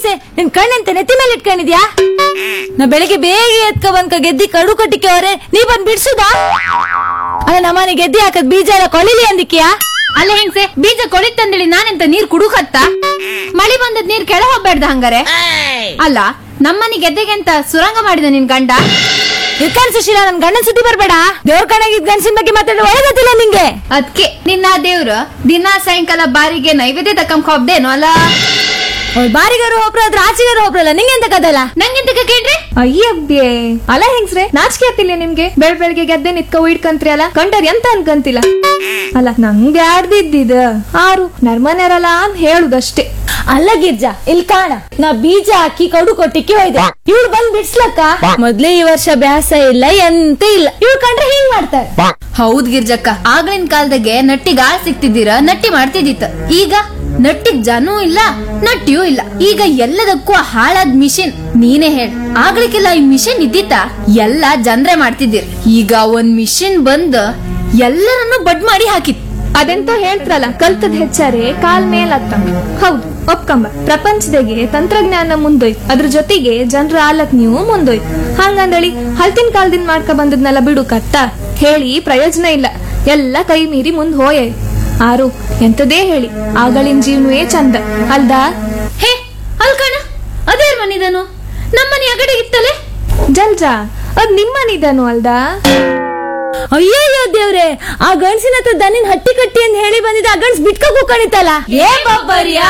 ಹಿಂಗ್ಸೆ ನಿನ್ ಕಣ್ಣಂತ ನೆತ್ತಿ ಮೇಲೆ ಇಟ್ಕೊಂಡಿದ್ಯಾ ನಾ ಬೆಳಿಗ್ಗೆ ಬೇಗ ಎತ್ಕ ಬಂದ್ಕ ಗೆದ್ದಿ ಕಡು ಕಟ್ಟಿಕೆ ಅವ್ರೆ ನೀ ಬಂದ್ ಬಿಡ್ಸುದಾ ಅಲ್ಲ ನಮ್ಮನೆ ಗೆದ್ದಿ ಹಾಕದ್ ಬೀಜ ಎಲ್ಲ ಕೊಳಿಲಿ ಅಂದಿಕ್ಯಾ ಅಲ್ಲ ಹೆಂಗ್ಸೆ ಬೀಜ ಕೊಳಿತಂದೇಳಿ ನಾನೆಂತ ನೀರ್ ಕುಡುಕತ್ತ ಮಳಿ ಬಂದದ್ ನೀರ್ ಕೆಳ ಹೋಗ್ಬೇಡ್ದ ಹಂಗಾರೆ ಅಲ್ಲ ನಮ್ಮನೆ ಗೆದ್ದೆಗೆ ಅಂತ ಸುರಂಗ ಮಾಡಿದ ನಿನ್ ಗಂಡ ಇರ್ಕಾನ್ ಸುಶೀಲ ನನ್ ಗಂಡನ್ ಸುದ್ದಿ ಬರ್ಬೇಡ ದೇವ್ರ ಕಣಗಿದ್ ಗಂಡಸಿನ ಬಗ್ಗೆ ಮಾತಾಡೋ ಒಳಗತ್ತಿಲ್ಲ ನಿಂಗೆ ಅದ್ಕೆ ನಿನ್ನ ದೇವ್ರು ದಿನ ಸಾಯಂಕಾಲ ಬಾರಿಗೆ ನೈವೇದ್ಯ ತಕ್ಕಂಕ ಹೋಗ್ದೇನೋ ಅಲ್ಲ ಅವ್ಳ್ ಬಾರಿಗಾರು ಒಬ್ರು ಅದ್ರ ಆಚೆಗಾರು ಒಬ್ರಲ್ಲ ನಿಂಗೆ ಎಂತ ಕದಲ್ಲ ನಂಗೆಂತ ಕೇಳ್ರಿ ಅಯ್ಯಬ್ಯೆ ಅಲ್ಲ ಹೆಂಗ್ಸ್ರೆ ನಾಚಿಕೆ ಆತಿಲ್ಲ ನಿಮ್ಗೆ ಬೆಳ್ ಬೆಳಗ್ಗೆ ಗೆದ್ದೆ ನಿತ್ಕ ಇಡ್ಕಂತ್ರಿ ಅಲ್ಲ ಕಂಡರ್ ಎಂತ ಅನ್ಕಂತಿಲ್ಲ ಅಲ್ಲ ನಂಗೆ ಆಡ್ದಿದ್ದಿದ ಆರು ನರ್ಮನೆರಲ್ಲ ಅಂತ ಹೇಳುದಷ್ಟೇ ಅಲ್ಲ ಗಿರ್ಜಾ ಇಲ್ಲಿ ಕಾಣ ನಾ ಬೀಜ ಹಾಕಿ ಕಡು ಕೊಟ್ಟಿಕ್ಕೆ ಹೋಯ್ದೆ ಇವಳು ಬಂದ್ ಬಿಡ್ಸ್ಲಕ್ಕ ಮೊದ್ಲೇ ಈ ವರ್ಷ ಬ್ಯಾಸ ಇಲ್ಲ ಎಂತ ಇಲ್ಲ ಇವಳು ಕಂಡ್ರೆ ಹಿಂಗ್ ಮಾಡ್ತಾರೆ ಹೌದ್ ಗಿರ್ಜಕ್ಕ ಆಗ್ಲಿನ ಕಾಲದಾಗೆ ನಟ್ಟಿಗ್ ಆಳ್ ಸಿಕ್ತಿದ್ದೀರ ನಟ್ಟಿ ಮಾಡ್ತಿದ್ದಿತ್ತ ಈಗ ನಟ್ಟಿಗ್ ಜನೂ ಇಲ್ಲ ನಟ್ಟಿಯೂ ಇಲ್ಲ ಈಗ ಎಲ್ಲದಕ್ಕೂ ಹಾಳಾದ್ ಮಿಷಿನ್ ನೀನೇ ಹೇಳ್ ಆಗ್ಲಿಕ್ಕೆಲ್ಲ ಈ ಮಿಷಿನ್ ಇದ್ದಿತ್ತ ಎಲ್ಲ ಜನ್ರೆ ಮಾಡ್ತಿದ್ದೀರ್ ಈಗ ಒಂದ್ ಮಿಷಿನ್ ಬಂದ್ ಎಲ್ಲರನ್ನು ಬಡ್ ಮಾಡಿ ಹಾಕಿತ್ ಅದೆಂತೋ ಹೇಳ್ತಾರಲ್ಲ ಕಲ್ತದ್ ಹೆಚ್ಚಾರೆ ಕಾಲ್ ಮೇಲ್ ಹತ್ತಂಗ ಹೌದು ಒಪ್ಕಂಬ ಪ್ರಪಂಚದಾಗೆ ತಂತ್ರಜ್ಞಾನ ಮುಂದೋಯ್ತು ಅದ್ರ ಜೊತೆಗೆ ಜನರ ಆಲಕ್ ನೀವು ಮುಂದೋಯ್ತು ಹಂಗಂದಳಿ ಹಲ್ತಿನ ಕಾಲದಿಂದ ಮಾಡ್ಕ ಬಂದದ್ನೆಲ್ಲ ಬಿಡು ಕತ್ತ ಹೇಳಿ ಪ್ರಯೋಜನ ಇಲ್ಲ ಎಲ್ಲ ಕೈ ಮೀರಿ ಮುಂದ್ ಹೋಯೆ ಆರು ಎಂತದೇ ಹೇಳಿ ಆಗಳಿನ ಜೀವನವೇ ಚಂದ ಅಲ್ದಾ ಹೇ ಅಲ್ಕಣ ಅದೇ ಮನಿದನು ನಮ್ಮನೆ ಅಗಡೆ ಇತ್ತಲೆ ಜಲ್ಜಾ ಅದ್ ನಿಮ್ಮನಿದನು ಅಲ್ದಾ ಅಯ್ಯಯ್ಯೋ ದೇವ್ರೆ ಆ ಗಂಡ್ಸಿನ ಹತ್ರ ದನಿನ್ ಹಟ್ಟಿ ಕಟ್ಟಿ ಅಂತ ಹೇಳಿ ಬಂದಿದ್ದ ಆ ಗಂಡ್ಸ್ ಬಿಟ್ಕ ಕೂಕಣಿತಲ್ಲ ಏ ಬಬ್ಬರಿಯಾ